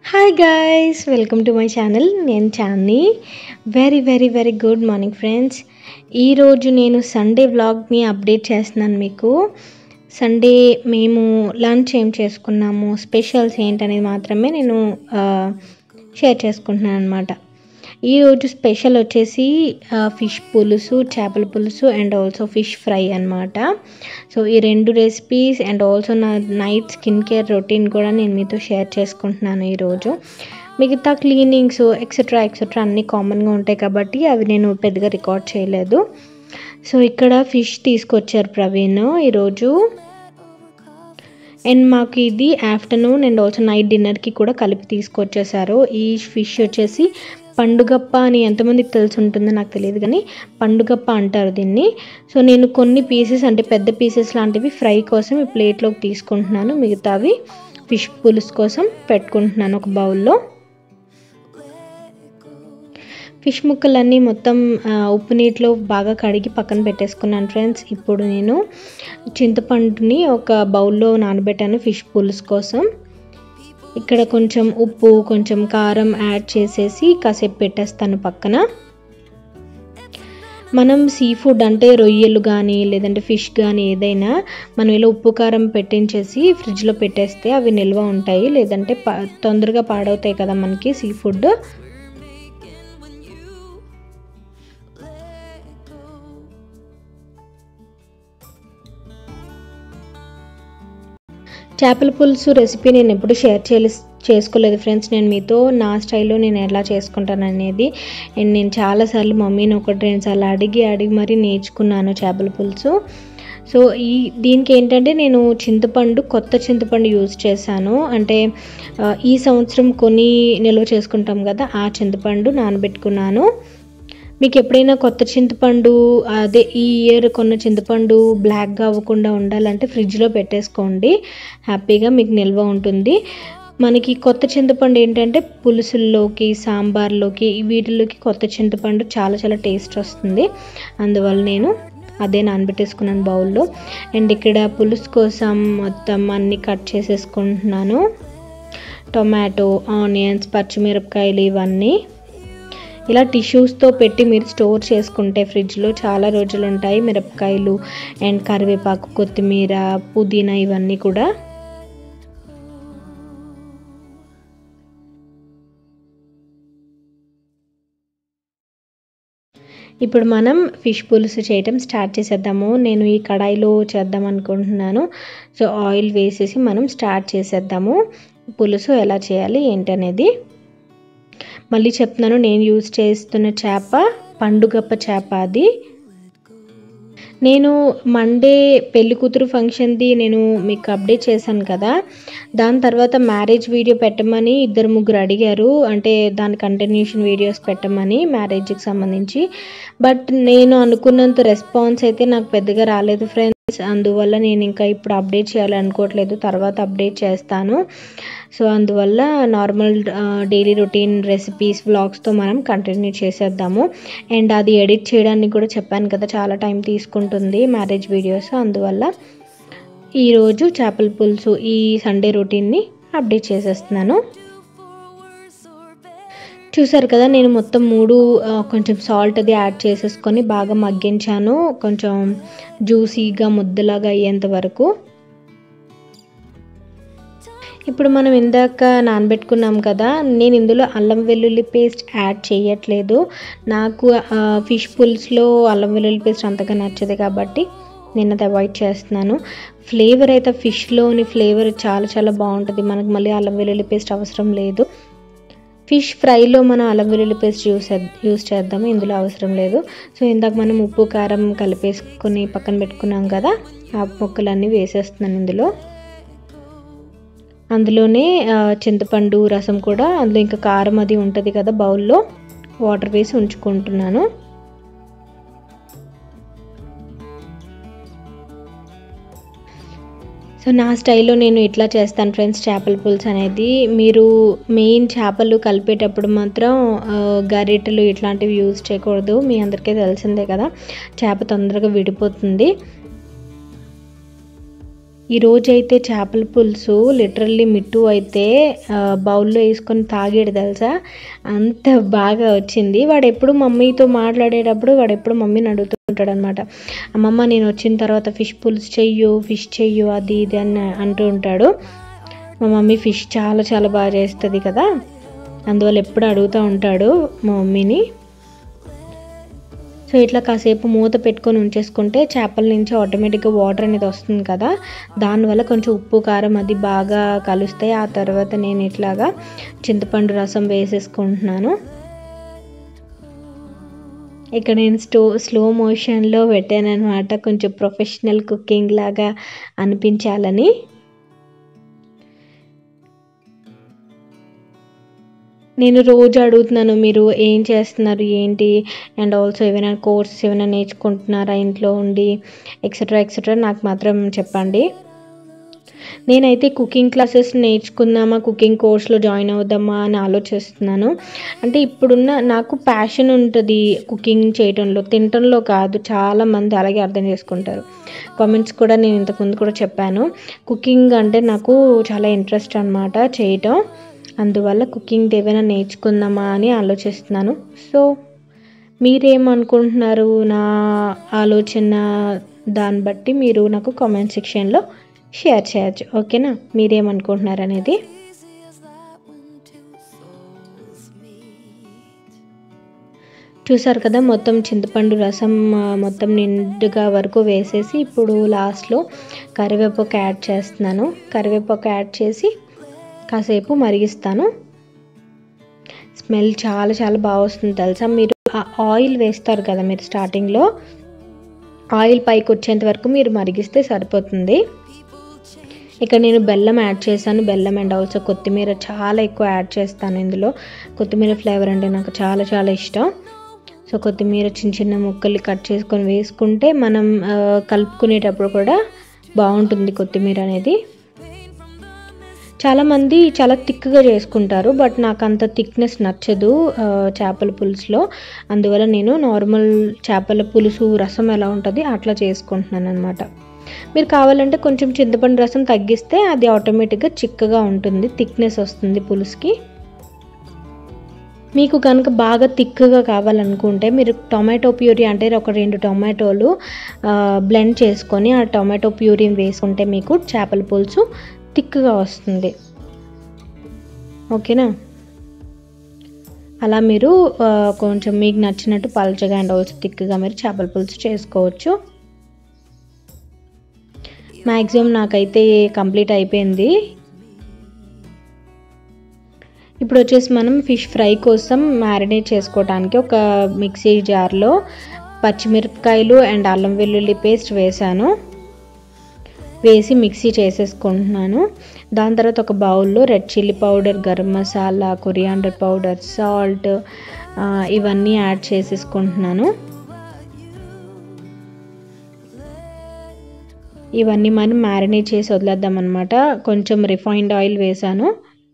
Hi guys welcome to my channel నేను చాన్ని very very very good morning friends ఈరోజు నేను సండే వ్లాగ్ని అప్డేట్ చేస్తున్నాను మీకు సండే మేము లంచ్ ఏం చేసుకున్నాము స్పెషల్స్ ఏంటనేది మాత్రమే నేను షేర్ చేసుకుంటున్నాను అనమాట ఈరోజు స్పెషల్ వచ్చేసి ఫిష్ పులుసు చేపల పులుసు అండ్ ఆల్సో ఫిష్ ఫ్రై అనమాట సో ఈ రెండు రెసిపీస్ అండ్ ఆల్సో నా నైట్ స్కిన్ కేర్ రొటీన్ కూడా నేను మీతో షేర్ చేసుకుంటున్నాను ఈరోజు మిగతా క్లీనింగ్స్ ఎక్సెట్రా ఎక్సెట్రా అన్నీ కామన్గా ఉంటాయి కాబట్టి అవి నేను పెద్దగా రికార్డ్ చేయలేదు సో ఇక్కడ ఫిష్ తీసుకొచ్చారు ప్రవీణ్ ఈరోజు అండ్ మాకు ఇది ఆఫ్టర్నూన్ అండ్ ఆల్సో నైట్ డిన్నర్కి కూడా కలిపి తీసుకొచ్చేసారు ఈ ఫిష్ వచ్చేసి పండుగప్ప అని ఎంతమందికి తెలిసి ఉంటుందో నాకు తెలియదు కానీ పండుగప్ప అంటారు దీన్ని సో నేను కొన్ని పీసెస్ అంటే పెద్ద పీసెస్ లాంటివి ఫ్రై కోసం ఈ ప్లేట్లోకి తీసుకుంటున్నాను మిగతావి ఫిష్ పులుసు కోసం పెట్టుకుంటున్నాను ఒక బౌల్లో ఫిష్ ముక్కలన్నీ మొత్తం ఉప్పు నీటిలో బాగా కడిగి పక్కన పెట్టేసుకున్నాను ఫ్రెండ్స్ ఇప్పుడు నేను చింతపండుని ఒక బౌల్లో నానబెట్టాను ఫిష్ పులుసు కోసం ఇక్కడ కొంచెం ఉప్పు కొంచెం కారం యాడ్ చేసేసి కాసేపు పెట్టేస్తాను పక్కన మనం సీ ఫుడ్ అంటే రొయ్యలు కానీ లేదంటే ఫిష్ కానీ ఏదైనా మనం ఇలా ఉప్పు కారం పెట్టించేసి ఫ్రిడ్జ్లో పెట్టేస్తే అవి నిల్వ ఉంటాయి లేదంటే తొందరగా పాడవుతాయి కదా మనకి సీ ఫుడ్ చేపల పులుసు రెసిపీ నేను ఎప్పుడు షేర్ చేయలే చేసుకోలేదు ఫ్రెండ్స్ నేను మీతో నా స్టైల్లో నేను ఎలా చేసుకుంటాను అనేది అండ్ నేను చాలాసార్లు మమ్మీని ఒకటి రెండు సార్లు అడిగి అడిగి మరీ నేర్చుకున్నాను చేపల పులుసు సో ఈ దీనికి ఏంటంటే నేను చింతపండు కొత్త చింతపండు యూజ్ చేశాను అంటే ఈ సంవత్సరం కొని నిల్వ చేసుకుంటాం కదా ఆ చింతపండు నానబెట్టుకున్నాను మీకు ఎప్పుడైనా కొత్త చింతపండు అదే ఈ ఇయర్ కొన్న చింతపండు బ్లాక్గా అవ్వకుండా ఉండాలంటే ఫ్రిడ్జ్లో పెట్టేసుకోండి హ్యాపీగా మీకు నిల్వ ఉంటుంది మనకి కొత్త చింతపండు ఏంటంటే పులుసుల్లోకి సాంబార్లోకి వీటిలోకి కొత్త చింతపండు చాలా చాలా టేస్ట్ వస్తుంది అందువల్ల నేను అదే నానబెట్టేసుకున్నాను బౌల్లో అండ్ ఇక్కడ పులుసు కోసం మొత్తం అన్నీ కట్ చేసేసుకుంటున్నాను టొమాటో ఆనియన్స్ పచ్చిమిరపకాయలు ఇవన్నీ ఇలా టిష్యూస్తో పెట్టి మీరు స్టోర్ చేసుకుంటే ఫ్రిడ్జ్లో చాలా రోజులు ఉంటాయి మిరపకాయలు అండ్ కరివేపాకు కొత్తిమీర పుదీనా ఇవన్నీ కూడా ఇప్పుడు మనం ఫిష్ పులుసు చేయటం స్టార్ట్ చేసేద్దాము నేను ఈ కడాయిలో చేద్దాం అనుకుంటున్నాను సో ఆయిల్ వేసేసి మనం స్టార్ట్ చేసేద్దాము పులుసు ఎలా చేయాలి ఏంటనేది మళ్ళీ చెప్తున్నాను నేను యూజ్ చేస్తున్న చేప పండుగప్ప చేప అది నేను మండే పెళ్లి కూతురు ఫంక్షన్ది నేను మీకు అప్డేట్ చేశాను కదా దాని తర్వాత మ్యారేజ్ వీడియో పెట్టమని ఇద్దరు ముగ్గురు అడిగారు అంటే దాని కంటిన్యూషన్ వీడియోస్ పెట్టమని మ్యారేజ్కి సంబంధించి బట్ నేను అనుకున్నంత రెస్పాన్స్ అయితే నాకు పెద్దగా రాలేదు ఫ్రెండ్స్ అందువల్ల నేను ఇంకా ఇప్పుడు అప్డేట్ చేయాలనుకోవట్లేదు తర్వాత అప్డేట్ చేస్తాను సో అందువల్ల నార్మల్ డైలీ రొటీన్ రెసిపీస్ వ్లాగ్స్తో మనం కంటిన్యూ చేసేద్దాము అండ్ అది ఎడిట్ చేయడానికి కూడా చెప్పాను కదా చాలా టైం తీసుకుంటుంది మ్యారేజ్ వీడియోస్ అందువల్ల ఈరోజు చేపల పులుసు ఈ సండే రొటీన్ని అప్డేట్ చేసేస్తున్నాను చూసారు కదా నేను మొత్తం మూడు కొంచెం సాల్ట్ అది యాడ్ చేసేసుకొని బాగా మగ్గించాను కొంచెం జ్యూసీగా ముద్దలాగా అయ్యేంత వరకు ఇప్పుడు మనం ఇందాక నానబెట్టుకున్నాం కదా నేను ఇందులో అల్లం వెల్లుల్లి పేస్ట్ యాడ్ చేయట్లేదు నాకు ఫిష్ పుల్స్లో అల్లం వెల్లుల్లి పేస్ట్ అంతగా నచ్చదు కాబట్టి నేను అది అవాయిడ్ చేస్తున్నాను ఫ్లేవర్ అయితే ఫిష్లోని ఫ్లేవర్ చాలా చాలా బాగుంటుంది మనకు మళ్ళీ అల్లం వెల్లుల్లి పేస్ట్ అవసరం లేదు ఫిష్ ఫ్రైలో మనం అల్లం వెల్లుల్లి పేస్ట్ యూస్ యూస్ చేద్దాము ఇందులో అవసరం లేదు సో ఇందాక మనం ఉప్పు కారం కలిపేసుకొని పక్కన పెట్టుకున్నాం కదా ఆ ముక్కలన్నీ వేసేస్తున్నాను ఇందులో అందులోనే చింతపండు రసం కూడా అందులో ఇంకా కారం అది ఉంటుంది కదా బౌల్లో వాటర్ వేసి ఉంచుకుంటున్నాను సో నా స్టైల్లో నేను ఇట్లా చేస్తాను ఫ్రెండ్స్ చేపల పులుసు అనేది మీరు మెయిన్ చేపలు కలిపేటప్పుడు మాత్రం గరిటెలు ఇట్లాంటివి యూజ్ చేయకూడదు మీ అందరికీ తెలిసిందే కదా చేప తొందరగా విడిపోతుంది ఈ రోజు అయితే చేపల పులుసు లిటరల్లీ మిట్టు అయితే ఆ, బౌల్లో వేసుకొని తాగాడు తెలుసా అంత బాగా వచ్చింది వాడు ఎప్పుడు మమ్మీతో మాట్లాడేటప్పుడు వాడు ఎప్పుడు మమ్మీని అడుగుతూ ఉంటాడు అనమాట అమ్మమ్మ నేను వచ్చిన తర్వాత ఫిష్ పులుసు చెయ్యు ఫిష్ చెయ్యు అది ఇది అని అంటూ ఉంటాడు మా మమ్మీ ఫిష్ చాలా చాలా బాగా చేస్తుంది కదా అందువల్ల ఎప్పుడు అడుగుతూ ఉంటాడు మా మమ్మీని సో ఇట్లా కాసేపు మూత పెట్టుకొని ఉంచేసుకుంటే చేపల నుంచి ఆటోమేటిక్గా వాటర్ అనేది వస్తుంది కదా దానివల్ల కొంచెం ఉప్పు కారం అది బాగా కలుస్తాయి ఆ తర్వాత నేను ఇట్లాగా చింతపండు రసం వేసేసుకుంటున్నాను ఇక్కడ నేను స్టో స్లో మోషన్లో పెట్టాను అనమాట కొంచెం ప్రొఫెషనల్ కుకింగ్ లాగా అనిపించాలని నేను రోజు అడుగుతున్నాను మీరు ఏం చేస్తున్నారు ఏంటి అండ్ ఆల్సో ఏమైనా కోర్సెస్ ఏమైనా నేర్చుకుంటున్నారా ఇంట్లో ఉండి ఎక్సెట్రా ఎక్సెట్రా నాకు మాత్రం చెప్పండి నేనైతే కుకింగ్ క్లాసెస్ నేర్చుకుందామా కుకింగ్ కోర్స్లో జాయిన్ అవుదామా అని ఆలోచిస్తున్నాను అంటే ఇప్పుడున్న నాకు ప్యాషన్ ఉంటుంది కుకింగ్ చేయడంలో తినటంలో కాదు చాలా మంది అలాగే అర్థం చేసుకుంటారు కామెంట్స్ కూడా నేను ఇంతకుముందు కూడా చెప్పాను కుకింగ్ అంటే నాకు చాలా ఇంట్రెస్ట్ అనమాట చేయటం అందువల్ల కుకింగ్ ఏమైనా నేర్చుకుందామా అని ఆలోచిస్తున్నాను సో మీరేమనుకుంటున్నారు నా ఆలోచన దాన్ని బట్టి మీరు నాకు కామెంట్ సెక్షన్లో షేర్ చేయొచ్చు ఓకేనా మీరేమనుకుంటున్నారు అనేది చూసారు కదా మొత్తం చింతపండు రసం ఆ, మొత్తం నిండుగా వరకు వేసేసి ఇప్పుడు లాస్ట్లో కరివేపాకు యాడ్ చేస్తున్నాను కరివేపాకు యాడ్ చేసి కాసేపు మరిగిస్తాను స్మెల్ చాలా చాలా బాగా వస్తుంది తెలుసా మీరు ఆ ఆయిల్ వేస్తారు కదా మీరు స్టార్టింగ్లో ఆయిల్ పైకి వచ్చేంత వరకు మీరు మరిగిస్తే సరిపోతుంది ఇక్కడ నేను బెల్లం యాడ్ చేశాను బెల్లం అండ్ ఆల్సో కొత్తిమీర చాలా ఎక్కువ యాడ్ చేస్తాను ఇందులో కొత్తిమీర ఫ్లేవర్ అంటే నాకు చాలా చాలా ఇష్టం సో కొత్తిమీర చిన్న చిన్న ముక్కలు కట్ చేసుకొని వేసుకుంటే మనం ఆ, కలుపుకునేటప్పుడు కూడా బాగుంటుంది కొత్తిమీర అనేది చాలామంది చాలా థిక్గా చేసుకుంటారు బట్ నాకు అంత థిక్నెస్ నచ్చదు ఆ, చేపల పులుసులో అందువల్ల నేను నార్మల్ చేపల పులుసు రసం ఎలా ఉంటుంది అట్లా చేసుకుంటున్నాను అనమాట మీరు కావాలంటే కొంచెం చింతపండు రసం తగ్గిస్తే అది ఆటోమేటిక్గా చిక్కగా ఉంటుంది థిక్నెస్ వస్తుంది పులుసుకి మీకు కనుక బాగా థిక్గా కావాలనుకుంటే మీరు టొమాటో ప్యూరీ అంటే ఒక రెండు టొమాటోలు బ్లెండ్ చేసుకొని ఆ టొమాటో ప్యూరీ వేసుకుంటే మీకు చేపల పులుసు థిక్గా వస్తుంది ఓకేనా అలా మీరు ఆ, కొంచెం మీకు నచ్చినట్టు పల్చగా అండ్ ఆల్సో థిక్గా మీరు చేపల పులుసు చేసుకోవచ్చు మ్యాక్సిమం నాకైతే కంప్లీట్ అయిపోయింది ఇప్పుడు వచ్చేసి మనం ఫిష్ ఫ్రై కోసం మ్యారినేట్ చేసుకోవడానికి ఒక మిక్సీ జార్లో పచ్చిమిరపకాయలు అండ్ అల్లం వెల్లుల్లి పేస్ట్ వేసాను వేసి మిక్సీ చేసేసుకుంటున్నాను దాని తర్వాత ఒక బౌల్లో red chilli powder garam masala coriander powder salt ఇవన్నీ యాడ్ చేసేసుకుంటున్నాను ఇవన్నీ మనం మ్యారినేట్ చేసి వదిలేద్దాం అనమాట కొంచెం రిఫైన్డ్ ఆయిల్ వేసాను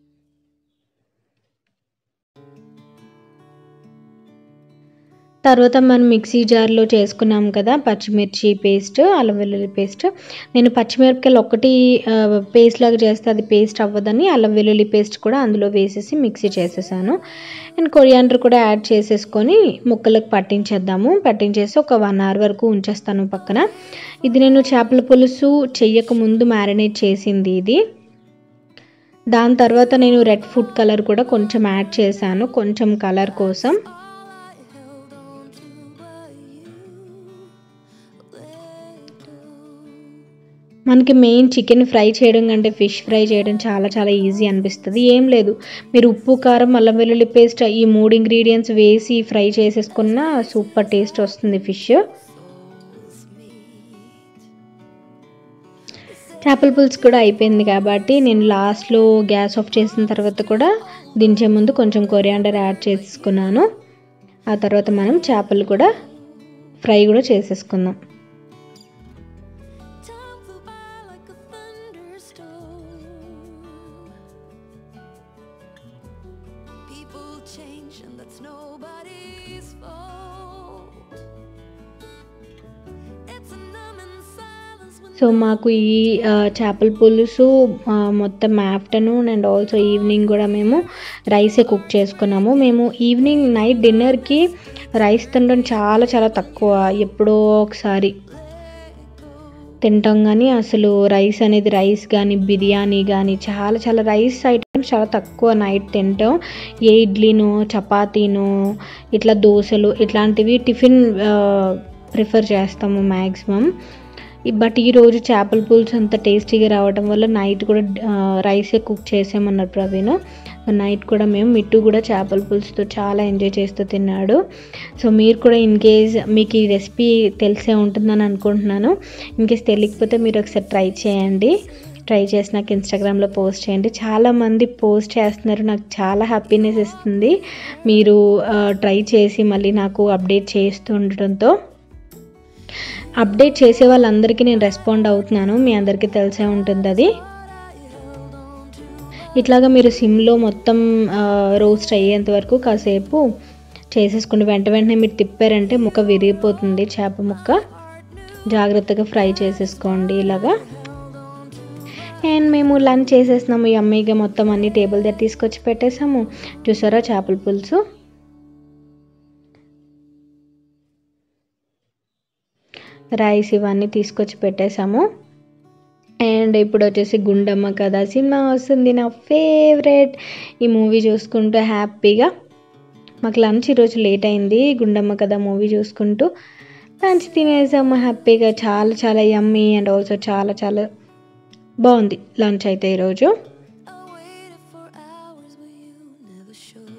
తర్వాత మనం మిక్సీ జార్లో చేసుకున్నాం కదా పచ్చిమిర్చి పేస్ట్ అల్లం వెల్లుల్లి పేస్ట్ నేను పచ్చిమిరపకాయలు ఒకటి పేస్ట్ లాగా చేస్తే అది పేస్ట్ అవ్వదని అల్లం వెల్లుల్లి పేస్ట్ కూడా అందులో వేసేసి మిక్సీ చేసేసాను అండ్ కొరియాండర్ కూడా యాడ్ చేసేసుకొని ముక్కలకు పట్టించేద్దాము పట్టించేసి ఒక వన్ అవర్ వరకు ఉంచేస్తాను పక్కన ఇది నేను చేపల పులుసు చెయ్యక ముందు మ్యారినేట్ చేసింది ఇది దాని తర్వాత నేను రెడ్ ఫుడ్ కలర్ కూడా కొంచెం యాడ్ చేశాను కొంచెం కలర్ కోసం మనకి మెయిన్ చికెన్ ఫ్రై చేయడం కంటే ఫిష్ ఫ్రై చేయడం చాలా చాలా ఈజీ అనిపిస్తుంది ఏం లేదు మీరు ఉప్పు కారం అల్లం వెల్లుల్లి పేస్ట్ ఈ మూడు ఇంగ్రీడియంట్స్ వేసి ఫ్రై చేసేసుకున్న సూపర్ టేస్ట్ వస్తుంది ఫిష్ చేపల పులుసు కూడా అయిపోయింది కాబట్టి నేను లాస్ట్లో గ్యాస్ ఆఫ్ చేసిన తర్వాత కూడా దించే ముందు కొంచెం కొరియాండర్ యాడ్ చేసుకున్నాను ఆ తర్వాత మనం చేపలు కూడా ఫ్రై కూడా చేసేసుకుందాం Time flew by like a thunderstorm. People change, and that's nobody's fault. It's a numbing silence when so మాకు ఈ ఆ, చేపల పులుసు ఆ, మొత్తం ఆఫ్టర్నూన్ అండ్ ఆల్సో ఈవినింగ్ కూడా మేము రైసే కుక్ చేసుకున్నాము మేము ఈవినింగ్ నైట్ డిన్నర్కి రైస్ తినడం చాలా చాలా తక్కువ ఎప్పుడో ఒకసారి తింటాం కానీ అసలు రైస్ అనేది రైస్ కానీ బిర్యానీ కానీ చాలా చాలా రైస్ ఐటమ్స్ చాలా తక్కువ నైట్ తింటాం ఏ ఇడ్లీనో చపాతీనో ఇట్లా దోశలు ఇట్లాంటివి టిఫిన్ ప్రిఫర్ చేస్తాము మ్యాక్సిమం బట్ ఈరోజు చేపల పులుసు అంత టేస్టీగా రావడం వల్ల నైట్ కూడా రైసే కుక్ చేసామన్నారు ప్రవీణ్ నైట్ కూడా మేము మిట్టు కూడా చేపల పులుసుతో చాలా ఎంజాయ్ చేస్తూ తిన్నాడు సో మీరు కూడా ఇన్ కేస్ మీకు ఈ రెసిపీ తెలిసే ఉంటుందని అనుకుంటున్నాను ఇన్ కేస్ తెలియకపోతే మీరు ఒకసారి ట్రై చేయండి ట్రై చేసి నాకు ఇన్స్టాగ్రామ్లో పోస్ట్ చేయండి చాలామంది పోస్ట్ చేస్తున్నారు నాకు చాలా హ్యాపీనెస్ ఇస్తుంది మీరు ట్రై చేసి మళ్ళీ నాకు అప్డేట్ చేస్తూ ఉండటంతో అప్డేట్ చేసే వాళ్ళందరికీ నేను రెస్పాండ్ అవుతున్నాను మీ అందరికీ తెలిసే ఉంటుంది అది ఇట్లాగా మీరు సిమ్లో మొత్తం రోస్ట్ అయ్యేంత వరకు కాసేపు చేసేసుకోండి వెంట వెంటనే మీరు తిప్పారంటే ముక్క విరిగిపోతుంది చేప ముక్క జాగ్రత్తగా ఫ్రై చేసేసుకోండి ఇలాగా అండ్ మేము లంచ్ చేసేసినాము ఈ అమ్మాయిగా మొత్తం అన్ని టేబుల్ దగ్గర తీసుకొచ్చి పెట్టేసాము చూసారా చేపల పులుసు రైస్ ఇవన్నీ తీసుకొచ్చి పెట్టేసాము అండ్ ఇప్పుడు వచ్చేసి గుండమ్మ కథ సినిమా వస్తుంది నా ఫేవరెట్ ఈ మూవీ చూసుకుంటూ హ్యాపీగా మాకు లంచ్ ఈరోజు లేట్ అయింది గుండమ్మ కథ మూవీ చూసుకుంటూ లంచ్ తినేసాము హ్యాపీగా చాలా చాలా యమ్మీ అండ్ ఆల్సో చాలా చాలా బాగుంది లంచ్ అయితే ఈరోజు I waited for hours, but you never showed.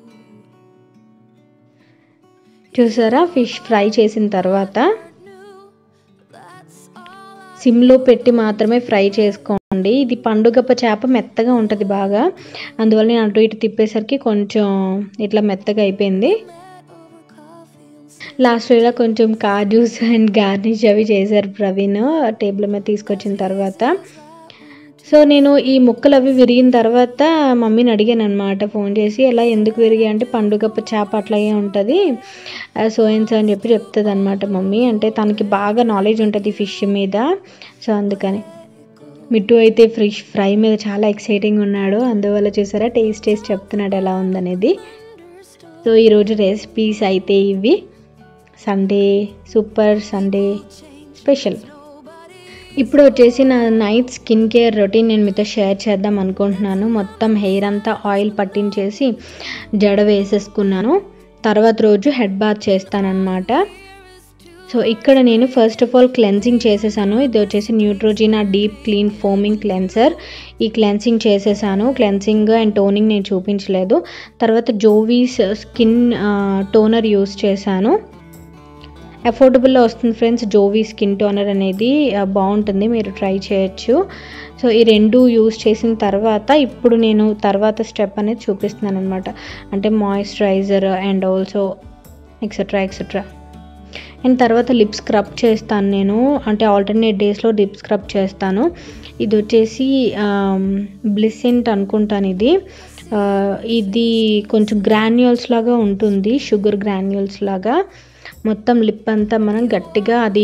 చూసారా ఫిష్ ఫ్రై చేసిన తర్వాత Knew that's all I సిమ్లో పెట్టి మాత్రమే ఫ్రై చేసుకోండి ఇది పండుగప్ప చేప మెత్తగా ఉంటుంది బాగా అందువల్ల నేను అటు ఇటు తిప్పేసరికి కొంచెం ఇట్లా మెత్తగా అయిపోయింది over coffee and లాస్ట్ ఇలా కొంచెం కాజూస్ అండ్ గార్నిష్ అవి చేశారు ప్రవీణ్ టేబుల్ మీద తీసుకొచ్చిన తర్వాత సో నేను ఈ ముక్కలు అవి విరిగిన తర్వాత మమ్మీని అడిగాను అనమాట ఫోన్ చేసి ఎలా ఎందుకు విరిగాయి అంటే పండుగప్ప చేప అట్లాగే ఉంటుంది సో సో అని చెప్పి చెప్తుంది అనమాట మమ్మీ అంటే తనకి బాగా నాలెడ్జ్ ఉంటుంది ఫిష్ మీద సో అందుకని మిట్టు అయితే ఫిష్ ఫ్రై మీద చాలా ఎక్సైటింగ్ ఉన్నాడు అందువల్ల చూసారా టేస్ట్ టేస్ట్ చెప్తున్నాడు ఎలా ఉందనేది సో ఈరోజు రెసిపీస్ అయితే ఇవి సండే సూపర్ సండే స్పెషల్ ఇప్పుడు వచ్చేసి నా నైట్ స్కిన్ కేర్ రొటీన్ నేను మీతో షేర్ చేద్దాం అనుకుంటున్నాను మొత్తం హెయిర్ అంతా ఆయిల్ పట్టించేసి జడ వేసేసుకున్నాను తర్వాత రోజు హెడ్ బాత్ చేస్తానన్నమాట సో ఇక్కడ నేను ఫస్ట్ ఆఫ్ ఆల్ క్లెన్సింగ్ చేసేసాను ఇది వచ్చేసి Neutrogena deep clean foaming cleanser ఈ క్లెన్సింగ్ చేసేసాను క్లెన్సింగ్ అండ్ టోనింగ్ నేను చూపించలేదు తర్వాత జోవీస్ స్కిన్ టోనర్ యూస్ చేశాను అఫోర్డబుల్లో వస్తుంది ఫ్రెండ్స్ జోవీ స్కిన్ టోనర్ అనేది ఆ, బాగుంటుంది మీరు ట్రై చేయొచ్చు సో ఈ రెండు యూస్ చేసిన తర్వాత ఇప్పుడు నేను తర్వాత స్టెప్ అనేది చూపిస్తున్నాను అనమాట అంటే moisturiser and also etcetera etcetera and తర్వాత లిప్ స్క్రబ్ చేస్తాను నేను అంటే ఆల్టర్నేట్ డేస్లో లిప్ స్క్రబ్ చేస్తాను ఇది వచ్చేసి బ్లిసెంట్ అనుకుంటాను ఇది ఆ, ఇది కొంచెం గ్రాన్యూల్స్ లాగా ఉంటుంది షుగర్ గ్రాన్యూల్స్ లాగా మొత్తం లిప్ అంతా మనం గట్టిగా అది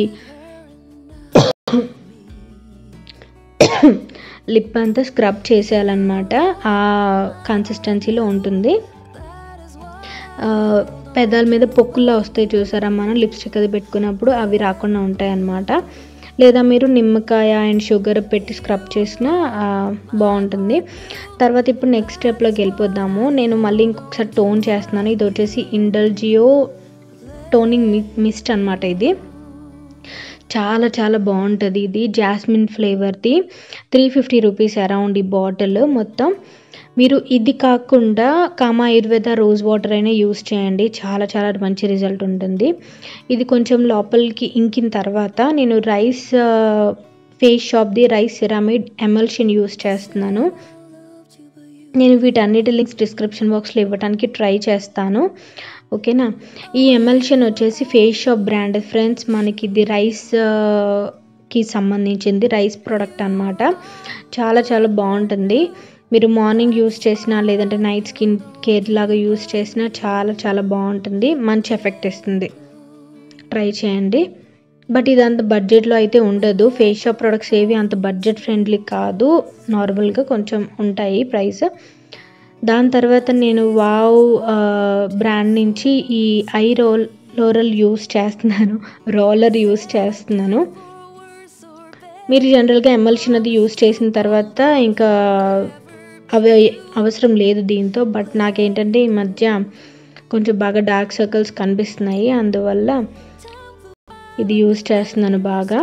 లిప్ అంతా స్క్రబ్ చేసేయాలన్నమాట ఆ కన్సిస్టెన్సీలో ఉంటుంది ఆ, పెదాల మీద పొక్కుల్లా వస్తాయి చూసారా మనం లిప్స్టిక్ అది పెట్టుకున్నప్పుడు అవి రాకుండా ఉంటాయి అన్నమాట లేదా మీరు నిమ్మకాయ అండ్ షుగర్ పెట్టి స్క్రబ్ చేసినా ఆ, బాగుంటుంది తర్వాత ఇప్పుడు నెక్స్ట్ స్టెప్లోకి వెళ్ళిపోదాము నేను మళ్ళీ ఇంకొకసారి టోన్ చేస్తున్నాను ఇది వచ్చేసి ఇండల్జియో టోనింగ్ మి మిస్ట్ అనమాట ఇది చాలా చాలా బాగుంటుంది ఇది జాస్మిన్ ఫ్లేవర్ది త్రీ ఫిఫ్టీ రూపీస్ అరౌండ్ ఈ బాటిల్ మొత్తం మీరు ఇది కాకుండా కామా ఆయుర్వేద రోజ్ వాటర్ అయినా యూస్ చేయండి చాలా చాలా మంచి రిజల్ట్ ఉంటుంది ఇది కొంచెం లోపలికి ఇంకిన తర్వాత నేను రైస్ ఫేస్ షాప్ది రైస్ సిరామిడ్ ఎమల్షన్ యూస్ చేస్తున్నాను నేను వీటన్నిటి లింక్స్ డిస్క్రిప్షన్ బాక్స్లో ఇవ్వడానికి ట్రై చేస్తాను ఓకేనా ఈ ఎమల్షన్ వచ్చేసి ఫేస్ షాప్ బ్రాండ్ ఫ్రెండ్స్ మనకి ఇది రైస్ ఆ, కి సంబంధించింది రైస్ ప్రోడక్ట్ అన్నమాట చాలా చాలా బాగుంటుంది మీరు మార్నింగ్ యూస్ చేసినా లేదంటే నైట్ స్కిన్ కేర్ లాగా యూస్ చేసినా చాలా చాలా బాగుంటుంది మంచి ఎఫెక్ట్ ఇస్తుంది ట్రై చేయండి బట్ ఇది అంత బడ్జెట్లో అయితే ఉండదు ఫేస్ షాప్ ప్రొడక్ట్స్ ఏవి అంత బడ్జెట్ ఫ్రెండ్లీ కాదు నార్మల్గా కొంచెం ఉంటాయి ప్రైస్ దాని తర్వాత నేను వావ్ బ్రాండ్ నుంచి ఈ ఐ రోల్ లోరల్ యూస్ చేస్తున్నాను రోలర్ యూస్ చేస్తున్నాను మీరు జనరల్గా ఎమ్మెల్సినది యూస్ చేసిన తర్వాత ఇంకా అవి అవసరం లేదు దీంతో బట్ నాకేంటంటే ఈ మధ్య కొంచెం బాగా డార్క్ సర్కిల్స్ కనిపిస్తున్నాయి అందువల్ల ఇది యూస్ చేస్తున్నాను బాగా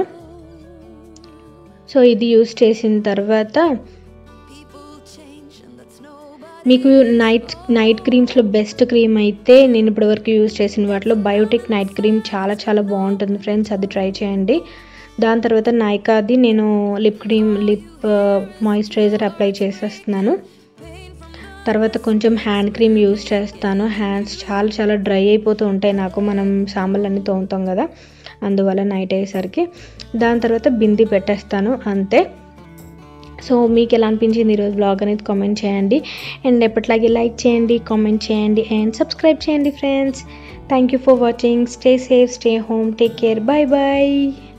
సో ఇది యూస్ చేసిన తర్వాత People change, and that's nobody. మీకు నైట్ నైట్ క్రీమ్స్లో బెస్ట్ క్రీమ్ అయితే నేను ఇప్పటివరకు యూజ్ చేసిన వాటిలో బయోటిక్ నైట్ క్రీమ్ చాలా చాలా బాగుంటుంది ఫ్రెండ్స్ అది ట్రై చేయండి దాని తర్వాత నైకాది నేను lip cream lip moisturiser apply చేసేస్తున్నాను తర్వాత కొంచెం హ్యాండ్ క్రీమ్ యూజ్ చేస్తాను హ్యాండ్స్ చాలా చాలా డ్రై అయిపోతూ ఉంటాయి నాకు మనం సాంబార్లన్నీ తోముతాం కదా అందువల్ల నైట్ అయ్యేసరికి దాని తర్వాత బింది పెట్టేస్తాను అంతే సో మీకు ఎలా అనిపించింది ఈరోజు బ్లాగ్ అనేది కామెంట్ చేయండి అండ్ ఎప్పటిలాగే లైక్ చేయండి కామెంట్ చేయండి అండ్ సబ్స్క్రైబ్ చేయండి friends thank you for watching stay safe stay home take care bye bye